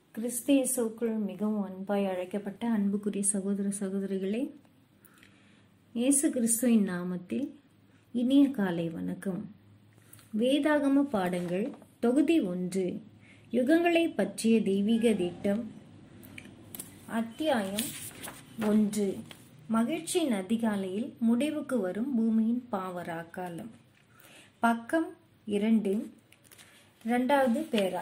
கிறிஸ்தியேசுக்குள் மிகவும் அன்பாய் அழைக்கப்பட்ட அன்புக்குரிய சகோதர சகோதரிகளே இயேசு கிறிஸ்துவின் நாமத்தில் இனிய காலை வணக்கம் வேதாகம பாடங்கள் தொகுதி ஒன்று யுகங்களை பற்றிய தெய்வீக திட்டம் அத்தியாயம் ஒன்று மகிழ்ச்சியின் அதிகாலையில் முடிவுக்கு வரும் பூமியின் பாவராக்காலம் பக்கம் இரண்டு இரண்டாவது பேரா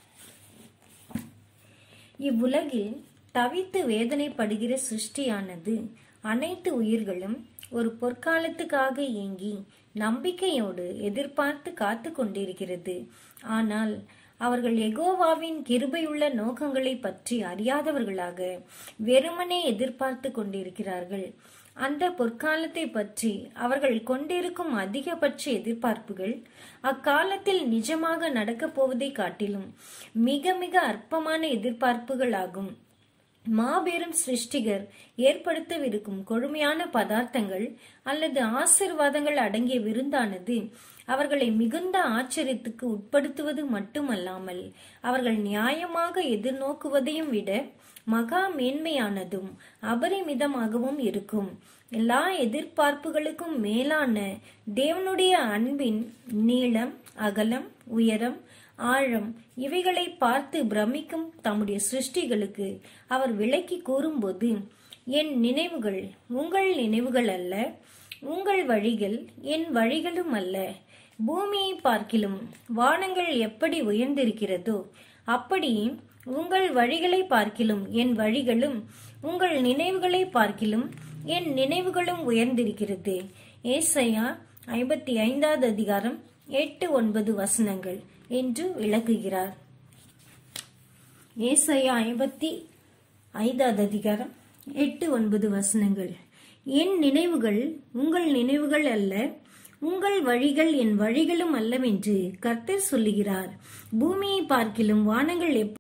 இவ்வுலகில் தவித்து வேதனைப்படுகிற சிருஷ்டியானது அனைத்து உயிர்களும் ஒரு பொற்காலத்துக்காக ஏங்கி நம்பிக்கையோடு எதிர்பார்த்து காத்து கொண்டிருக்கிறது ஆனால் அவர்கள் எகோவாவின் கிருபையுள்ள நோக்கங்களை பற்றி அறியாதவர்களாக வெறுமனே எதிர்பார்த்து கொண்டிருக்கிறார்கள் அந்த பொற்காலத்தை பற்றி அவர்கள் கொண்டிருக்கும் அதிகபட்ச எதிர்பார்ப்புகள் அக்காலத்தில் நிஜமாக நடக்கப் போவதை காட்டிலும் மிக மிக அற்பமான எதிர்பார்ப்புகள் ஆகும் மாபெரும் சிருஷ்டிகர் ஏற்படுத்தவிருக்கும் கொழுமையான பதார்த்தங்கள் அல்லது ஆசிர்வாதங்கள் அடங்கிய விருந்தானது அவர்களை மிகுந்த ஆச்சரியத்துக்கு உட்படுத்துவது மட்டுமல்லாமல் அவர்கள் நியாயமாக எதிர்நோக்குவதையும் விட மகா மேன்மையானதும் அபரிமிதமாகவும் இருக்கும் எல்லா எதிர்பார்ப்புகளுக்கும் மேலான தேவனுடைய அன்பின் நீளம் அகலம் உயரம் ஆழம் இவைகளை பார்த்து பிரமிக்கும் தம்முடைய சிருஷ்டிகளுக்கு அவர் விளக்கி கூறும்போது என் நினைவுகள் உங்கள் நினைவுகள் அல்ல உங்கள் வழிகள் என் வழிகளும் அல்ல பூமியை பார்க்கிலும் வானங்கள் எப்படி உயர்ந்திருக்கிறதோ அப்படி உங்கள் வழிகளை பார்க்கிலும் என் வழிகளும் உங்கள் நினைவுகளை பார்க்கிலும் என் நினைவுகளும் உயர்ந்திருக்கிறது ஏசையா ஐம்பத்தி ஐந்தாவது அதிகாரம் எட்டு ஒன்பது வசனங்கள் என்று விளக்குகிறார் ஏசையா ஐம்பத்தி ஐந்தாவது அதிகாரம் எட்டு ஒன்பது வசனங்கள் என் நினைவுகள் உங்கள் நினைவுகள் அல்ல உங்கள் வழிகள் என் வழிகளும் அல்லவென்று கர்த்தர் சொல்லுகிறார் பூமியை பார்க்கிலும் வானங்கள்